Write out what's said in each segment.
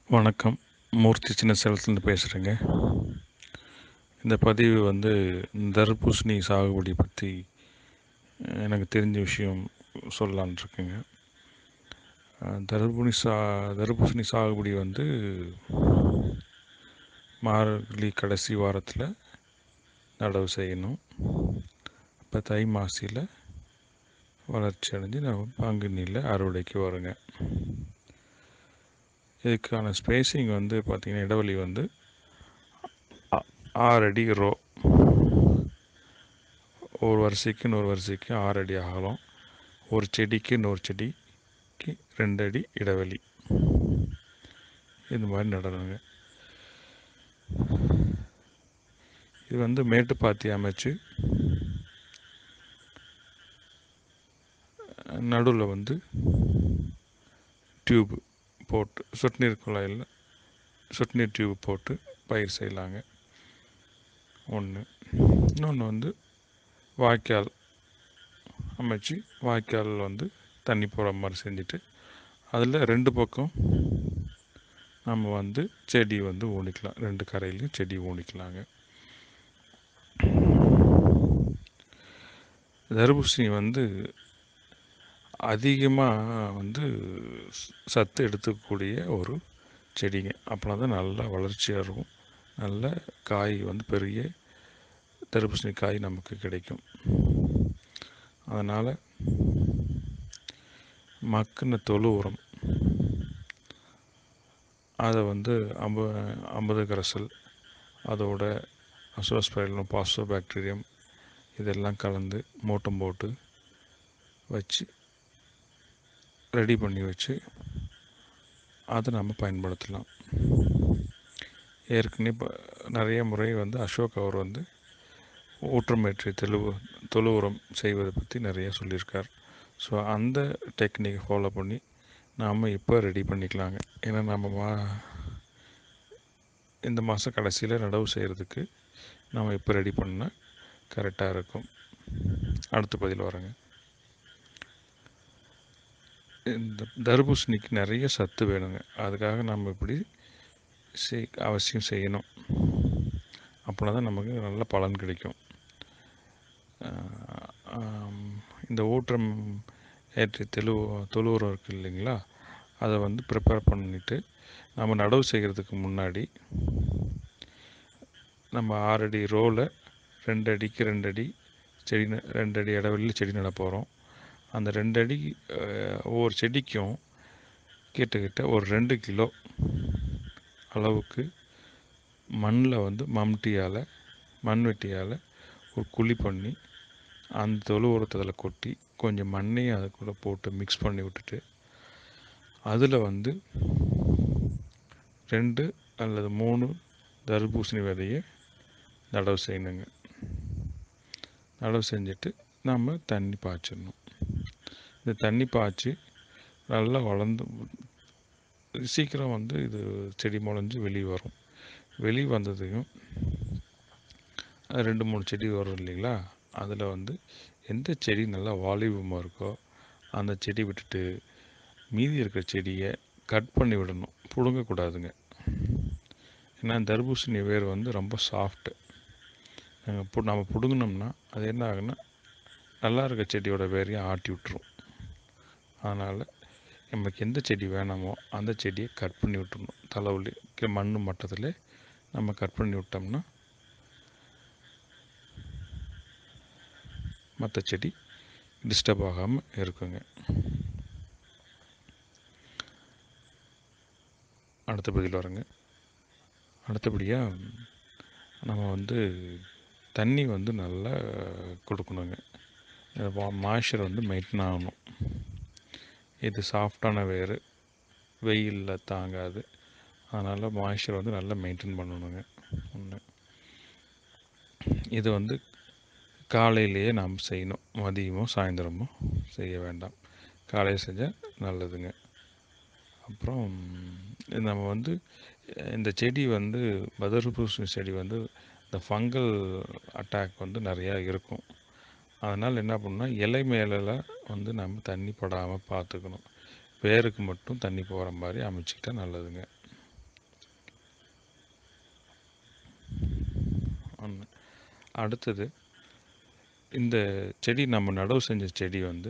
வணக்கம் மூர்த்தி சின்ன சேலத்துலேருந்து பேசுகிறேங்க இந்த பதிவு வந்து தர்பூசணி சாகுபடி பற்றி எனக்கு தெரிஞ்ச விஷயம் சொல்லலான் இருக்கேங்க தர்பூணி சா தர்பூசணி சாகுபடி வந்து மார்கழி கடைசி வாரத்தில் நடவு செய்யணும் இப்போ தை மாசியில் வளர்ச்சி அடைஞ்சு நம்ம பங்குனியில் அறுவடைக்கு வருங்க இதுக்கான ஸ்பேஸிங் வந்து பார்த்திங்கன்னா இடைவெளி வந்து ஆ- ஆறு அடி ரோ ஒரு வரிசைக்கு இன்னொரு வரிசைக்கு ஆறு அடி அகலம் ஒரு செடிக்கு இன்னொரு செடிக்கு ரெண்டு அடி இடைவெளி இது மாதிரி நடணுங்க இது வந்து மேட்டுப்பாத்தி அமைச்சு நடுவில் வந்து டியூப் போட்டு சொட்டு நீர் குழாயில் சொட்டு நீர் டியூப் போட்டு பயிர் செய்யலாங்க ஒன்று இன்னொன்று வந்து வாய்க்கால் அமைச்சு வாய்க்கால் வந்து தண்ணி போகிற மாதிரி செஞ்சுட்டு அதில் ரெண்டு பக்கம் நம்ம வந்து செடி வந்து ஊனிக்கலாம் ரெண்டு கரையிலையும் செடி ஊனிக்கலாங்க தர்பூசணி வந்து அதிகமாக வந்து ச- சத்து எடுத்துக்கக்கூடிய ஒரு செடிங்க அப்படின்னா தான் நல்லா வளர்ச்சியாக இருக்கும் நல்ல காய் வந்து பெரிய தர்பூசணி காய் நமக்கு கிடைக்கும் அதனால் மக்கின தொழு உரம் அதை வந்து அம்ப ஐம்பது கரைசல் அதோட அசோஸ்பைலம் பாஸ்டோ பாக்டீரியம் இதெல்லாம் கலந்து மூட்டம் போட்டு வச்சு ரெடி பண்ணி வச்சு அதை நம்ம பயன்படுத்தலாம் ஏற்கனவே இப்போ நிறைய முறை வந்து அசோக் அவர் வந்து ஊற்றமேற்றி தெளு தொழு உரம் செய்வதை பற்றி நிறைய சொல்லியிருக்கார் ஸோ அந்த டெக்னிக் ஃபாலோ பண்ணி நாம் இப்போ ரெடி பண்ணிக்கலாங்க ஏன்னா நம்ம மா இந்த மாதம் கடைசியில் நடவு செய்கிறதுக்கு நம்ம இப்போ ரெடி பண்ணால் கரெக்டாக இருக்கும் அடுத்த பதில் வரேங்க இந்த தர்பூசணிக்கு நிறைய சத்து வேணுங்க அதுக்காக நம்ம இப்படி செய் அவசியம் செய்யணும் அப்படின்னா தான் நமக்கு நல்ல பலன் கிடைக்கும் ஆஹ் ஆம், இந்த ஊற்றம் ஏற்றி தெளு தொழு உரம் இருக்குது இல்லைங்களா அதை வந்து ப்ரிப்பேர் பண்ணிட்டு நம்ம நடவு செய்கிறதுக்கு முன்னாடி நம்ம ஆறடி ரோவில் ரெண்டு அடிக்கு ரெண்டு அடி செடி ந- ரெண்டு அடி இடைவெளியில் செடி நட போகிறோம் அந்த ரெண்டு அடி அஹ், ஒவ்வொரு செடிக்கும் கிட்டத்தட்ட ஒரு ரெண்டு கிலோ அளவுக்கு மண்ணில் வந்து மம்டியால் மண்வெட்டியால் ஒரு குழி பண்ணி அந்த தொழு உரத்தை அதில் கொட்டி கொஞ்சம் மண்ணையும் அது கூட போட்டு மிக்ஸ் பண்ணி விட்டுட்டு அதில் வந்து ரெண்டு அல்லது மூணு தர்பூசணி விதையை நடவு செய்யணுங்க நடவு செஞ்சுட்டு நம்ம தண்ணி பாய்ச்சிடணும் இந்த தண்ணி பாய்ச்சி நல்லா வளர்ந்து சீக்கிரம் வந்து இது செடி முளைஞ்சு வெளியே வரும் வெளியே வந்ததையும் அது ரெண்டு மூணு செடி வரும் இல்லைங்களா அதில் வந்து எந்த செடி நல்லா வாலிபமாக இருக்கோ அந்த செடி விட்டுட்டு மீதி இருக்கிற செடியை கட் பண்ணி விடணும் பிடுங்கக்கூடாதுங்க ஏன்னா தர்பூசணி வேர் வந்து ரொம்ப சாஃப்ட்டு நம்ம பிடுங்கினோம்னா அது என்ன ஆகுன்னா நல்லா இருக்க செடியோட வேரையும் ஆட்டி விட்டுரும் அதனால் நமக்கு எந்த செடி வேணாமோ அந்த செடியை கட் பண்ணி விட்டுறணும் தலைவலி மண் மட்டத்தில் நம்ம கட் பண்ணி விட்டோம்னா மற்ற செடி டிஸ்டர்ப் ஆகாமல் இருக்குங்க அடுத்த பதில் வரேங்க அடுத்தபடியாக நம்ம வந்து தண்ணி வந்து நல்லா கொடுக்கணுங்க மாய்ச்சர் வந்து மெயின்டைன் ஆகணும் இது சாஃப்டான வேர் வெயிலில் தாங்காது அதனால் மாய்ச்சர் வந்து நல்லா மெயின்டைன் பண்ணணுங்க ஒன்று இது வந்து காலையிலேயே நாம் செய்யணும் மதியமோ சாயந்தரமோ செய்ய வேண்டாம் காலையில் செஞ்சால் நல்லதுங்க அப்புறம் இது நம்ம வந்து இந்த செடி வந்து பதர்பூசணி செடி வந்து இந்த ஃபங்கல் அட்டாக் வந்து நிறையா இருக்கும் அதனால் என்ன பண்ணால் இலை மேலெல்லாம் வந்து நம்ம தண்ணி படாமல் பார்த்துக்கணும் வேருக்கு மட்டும் தண்ணி போகிற மாதிரி அமைச்சிக்கிட்டா நல்லதுங்க ஒன்று அடுத்தது இந்த செடி நம்ம நடவு செஞ்ச செடி வந்து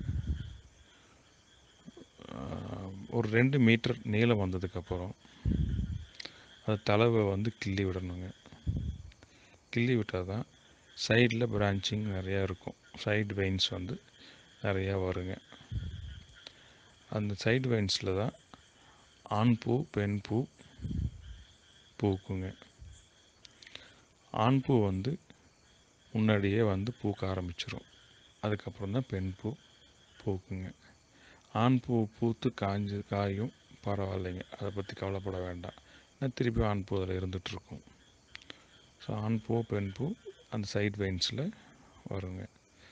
ஆஹ், ஒரு ரெண்டு மீட்டர் நீளம் வந்ததுக்கப்புறம் அது தளவை வந்து கிள்ளி விடணுங்க கிள்ளி விட்டால் தான் சைடில் பிரான்ச்சிங் நிறையா இருக்கும் சைடு வெயின்ஸ் வந்து நிறையா வருங்க அந்த சைடு வெயின்ஸில் தான் ஆண் பூ பெண் பூ பூக்குங்க ஆண் பூ வந்து முன்னாடியே வந்து பூக்க ஆரம்பிச்சிரும் அதுக்கப்புறம் தான் பெண் பூ பூக்குங்க ஆண் பூ பூத்து காஞ்சு காயும் பரவாயில்லைங்க அதை பற்றி கவலைப்பட வேண்டாம் ஏன்னா திருப்பி ஆண் பூ அதில் இருந்துகிட்ருக்கும் ஸோ ஆண் பூ பெண் பூ அந்த சைட் வெயின்ஸில் வருங்க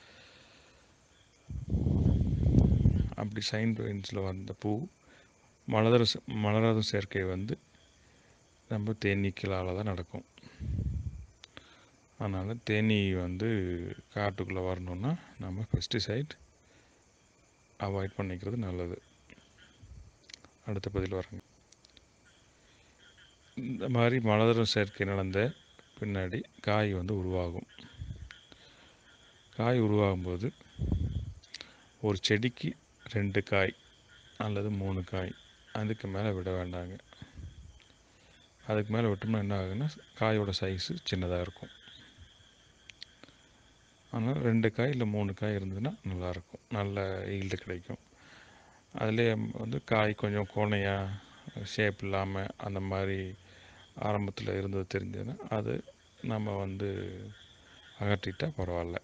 அப்படி சைன் வெயின்ஸில் வந்த பூ மலர மலராத சேர்க்கை வந்து நம்ம தேனீக்களால் தான் நடக்கும் அதனால் தேனீ வந்து காட்டுக்குள்ளே வரணுன்னா நம்ம பெஸ்டிசைட் அவாய்ட் பண்ணிக்கிறது நல்லது அடுத்த பதில் வரேங்க இந்த மாதிரி மலரும் சேர்க்கை நடந்த பின்னாடி காய் வந்து உருவாகும் காய் உருவாகும்போது ஒரு செடிக்கு ரெண்டு காய் அல்லது மூணு காய் அதுக்கு மேலே விட வேண்டாங்க அதுக்கு மேலே விட்டோம்னா என்ன ஆகுதுன்னா காயோட சைஸு சின்னதாக இருக்கும் ஆனால் ரெண்டு காய் இல்லை மூணு காய் இருந்ததுன்னா நல்லாயிருக்கும் நல்ல ஈல்டு கிடைக்கும் அதுலேயே வந்து காய் கொஞ்சம் கோணையாக ஷேப் இல்லாமல் அந்த மாதிரி ஆரம்பத்தில் இருந்தது தெரிஞ்சதுன்னா அது நம்ம வந்து அகற்றிட்டா பரவாயில்ல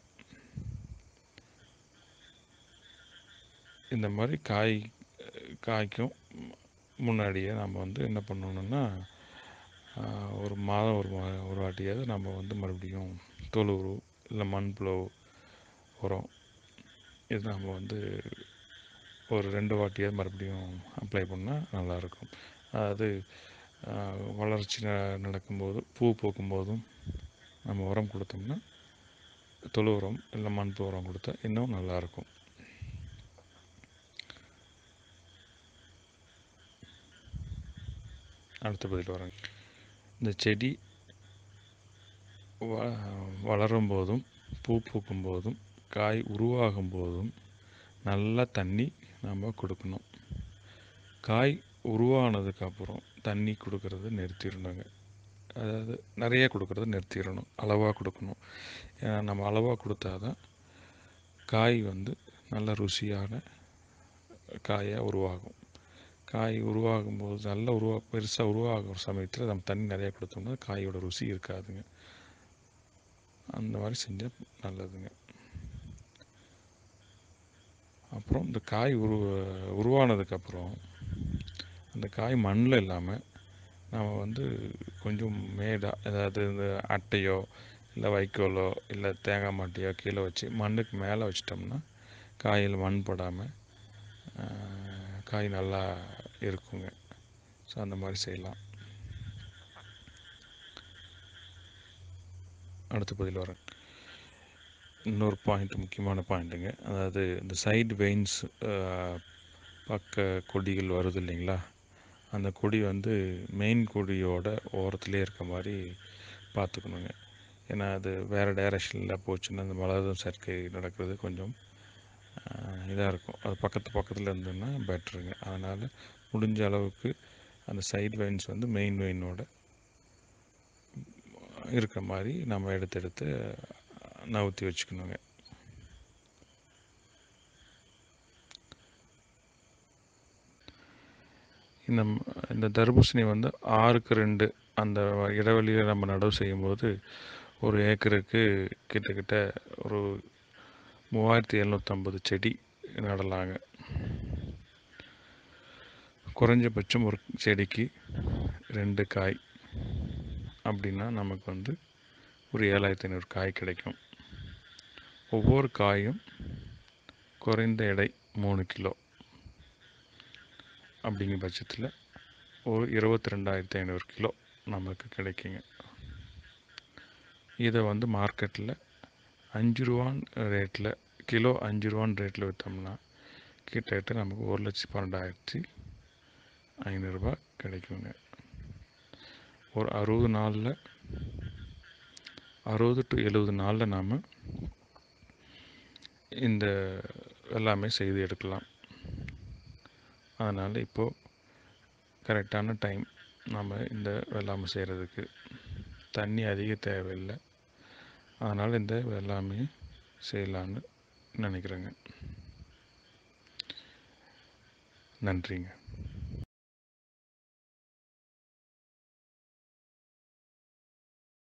இந்த மாதிரி காய் காய்க்கும் முன்னாடியே நம்ம வந்து என்ன பண்ணணும்னா ஆஹ், ஒரு மாதம் ஒரு மா- ஒரு வாட்டியாவது நம்ம வந்து மறுபடியும் தொழு உரம் இல்லை மண்புழு உரம் இது நம்ம வந்து ஒரு ரெண்டு வாட்டியாவது மறுபடியும் அப்ளை பண்ணால் நல்லாயிருக்கும் அதாவது ஆஹ், வளர்ச்சி ந- நடக்கும்போது பூ பூக்கும்போதும் நம்ம உரம் கொடுத்தோம்னா தொழு உரம் இல்லை மண்புழு உரம் கொடுத்தா இன்னும் நல்லாயிருக்கும் அடுத்த பதில் வரேங்க இந்த செடி வ வளரும் போதும் பூ பூக்கும் போதும் காய் உருவாகும் போதும் நல்லா தண்ணி நம்ம கொடுக்கணும் காய் உருவானதுக்கப்புறம் தண்ணி கொடுக்கறத நிறுத்திடணுங்க அதாவது நிறைய கொடுக்கறத நிறுத்திடணும் அளவாக கொடுக்கணும் ஏன்னா நம்ம அளவாக கொடுத்தா தான் காய் வந்து நல்ல ருசியான காயாக உருவாகும் காய் உருவாகும் போது நல்லா உருவா பெருசாக உருவாகிற சமயத்தில் நம்ம தண்ணி நிறையா கொடுத்தோம்னா காயோட ருசி இருக்காதுங்க அந்த மாதிரி செஞ்சால் நல்லதுங்க அப்புறம் இந்த காய் உரு உருவானதுக்கப்புறம் அந்த காய் மண்ணில் இல்லாமல் நம்ம வந்து கொஞ்சம் மேடாக அதாவது இந்த அட்டையோ இல்லை வைக்கோலோ இல்லை தேங்காய் மாட்டையோ கீழே வச்சு மண்ணுக்கு மேலே வச்சிட்டோம்னா காயில் மண் படாமல் காய் நல்லா இருக்குங்க ஸோ அந்த மாதிரி செய்யலாம் அடுத்த பதில் வரேன் இன்னொரு பாயிண்ட் முக்கியமான பாயிண்ட்டுங்க அதாவது இந்த சைடு வெயின்ஸ் பக்க கொடிகள் வருது இல்லைங்களா அந்த கொடி வந்து மெயின் கொடியோட ஓரத்துலேயே இருக்க மாதிரி பார்த்துக்கணுங்க ஏன்னா அது வேறு டைரக்ஷனில் போச்சுன்னா அந்த மலரும் சேர்க்கை நடக்கிறது கொஞ்சம் இதாக இருக்கும் அது பக்கத்து பக்கத்தில் இருந்ததுன்னா பெட்டருங்க அதனால் முடிஞ்ச அளவுக்கு அந்த சைடு வெயின்ஸ் வந்து மெயின் வெயினோட இருக்கிற மாதிரி நம்ம எடுத்து எடுத்து நவுத்தி வச்சுக்கணுங்க இந்த இந்த தர்பூசணி வந்து ஆறுக்கு ரெண்டு அந்த இடைவெளியில் நம்ம நடவு செய்யும்போது ஒரு ஏக்கருக்கு கிட்டத்தட்ட ஒரு மூவாயிரத்தி எழுநூற்றம்பது செடி நடலாங்க குறைஞ்சபட்சம் ஒரு செடிக்கு ரெண்டு காய் அப்படின்னா நமக்கு வந்து ஒரு ஏழாயிரத்தி ஐநூறு காய் கிடைக்கும் ஒவ்வொரு காயும் குறைந்த எடை மூணு கிலோ அப்படிங்கிற பட்சத்தில் ஒரு இருபத்தி ரெண்டாயிரத்தி ஐநூறு கிலோ நமக்கு கிடைக்குங்க இதை வந்து மார்க்கெட்டில் அஞ்சு ரூபான் ரேட்டில் கிலோ அஞ்சு ரூபான் ரேட்டில் விற்றோம்னா கிட்டத்தட்ட நமக்கு ஒரு லட்சத்தி பன்னெண்டாயிரத்தி ஐநூறுரூபா கிடைக்குங்க ஒரு அறுபது நாளில் அறுபது டு எழுபது நாளில் நாம் இந்த எல்லாமே செய்து எடுக்கலாம் அதனால் இப்போது கரெக்டான டைம் நம்ம இந்த வெள்ளாமை செய்கிறதுக்கு தண்ணி அதிக தேவையில்லை அதனால் இந்த வெள்ளாமையை செய்யலான்னு நினைக்கிறேங்க நன்றிங்க